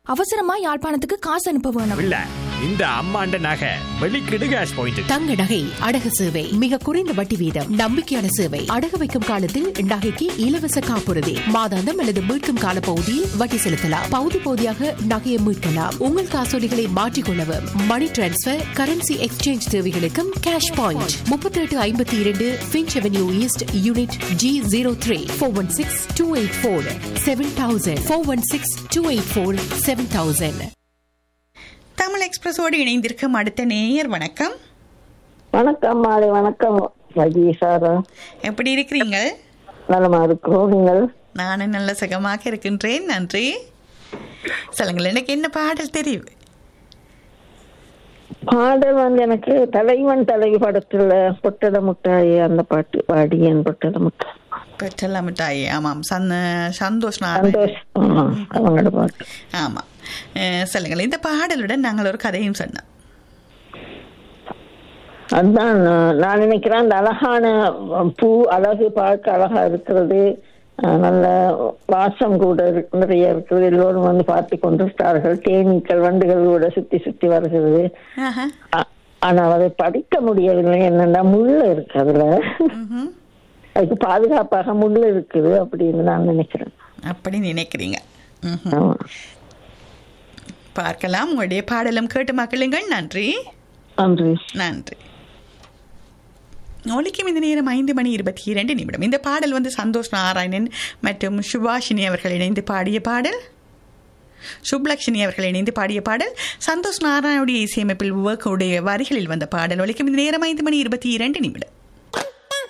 அவசரமா யாழ்ப்பாணத்துக்கு காசு அனுப்ப வேணும் இல்ல இந்த அம்மாண்ட நகை வெளிக்கிடு கேஷ் பாயிண்ட் தங்க நகை அடகு சேவை மிக குறைந்த வட்டி வீதம் நம்பிக்கையான சேவை அடகு வைக்கும் காலத்தில் நகைக்கு இலவச காப்புறுதி மாதாந்தம் அல்லது மீட்கும் கால பகுதியில் வட்டி செலுத்தலாம் பகுதி பகுதியாக நகையை மீட்கலாம் உங்கள் காசோலிகளை மாற்றிக்கொள்ளவும் மணி டிரான்ஸ்பர் கரன்சி எக்ஸ்சேஞ்ச் தேவைகளுக்கும் கேஷ் பாயிண்ட் முப்பத்தி எட்டு ஐம்பத்தி இரண்டு Finch Avenue East unit G zero three four one six two eight four seven thousand four one six two eight four seven thousand Tamil எக்ஸ்பிரஸோடு இணைந்திருக்கும் அடுத்த நேயர் வணக்கம் வணக்கம் மாலை வணக்கம் மகேஷாரா எப்படி இருக்கிறீங்க நலமா இருக்கிறோம் நீங்கள் நானும் நல்ல சுகமாக இருக்கின்றேன் நன்றி சொல்லுங்கள் எனக்கு என்ன பாடல் தெரியும் பாடல் வந்து எனக்கு தலைவன் தலைவி படத்துல பொட்டட முட்டாய் அந்த பாட்டு பாடியன் பொட்டட முட்டாய் பெற்றல மிட்டாய் ஆமாம் சந்த சந்தோஷ் நாராயண். சந்தோஷ் ஆமா, அவங்களோட பாட்டு ஆமாம் அஹ், சொல்லுங்கள் இந்த பாடலுடன் நாங்கள் ஒரு கதையும் சொன்னோம் அதுதான் நான் நான் நினைக்கிறேன் அந்த அழகான பூ அழகு பார்க்க அழகா இருக்கிறது அஹ், நல்ல வாசம் கூட இருக்கு- நிறைய இருக்கிறது எல்லோரும் வந்து பார்த்து கொண்டிருக்கிறார்கள் தேனீக்கள் வண்டுகள் கூட சுத்தி சுத்தி வருகிறது ஆஹா. ஆ- ஆனா அதை படிக்க முடியவில்லை என்னன்னா முள்ள இருக்கு அதுல ம்ஹும். அதுக்கு பாதுகாப்பாக முள்ள இருக்குது அப்படின்னு நான் நினைக்கிறேன் அப்படி நினைக்கிறீங்க ம்ஹும். ஆமா. பார்க்கலாம் உங்களுடைய பாடலும் கேட்டு மக்களுங்கள் நன்றி நன்றி நன்றி ஒலிக்கும் இந்த நேரம் ஐந்து மணி இருபத்தி இரண்டு நிமிடம் இந்த பாடல் வந்து சந்தோஷ் நாராயணன் மற்றும் சுபாஷினி அவர்கள் இணைந்து பாடிய பாடல் சுப்லக்ஷ்மி அவர்கள் இணைந்து பாடிய பாடல் சந்தோஷ் நாராயணுடைய இசையமைப்பில் உடைய வரிகளில் வந்த பாடல் ஒலிக்கும் இந்த நேரம் ஐந்து மணி இருபத்தி இரண்டு நிமிடம்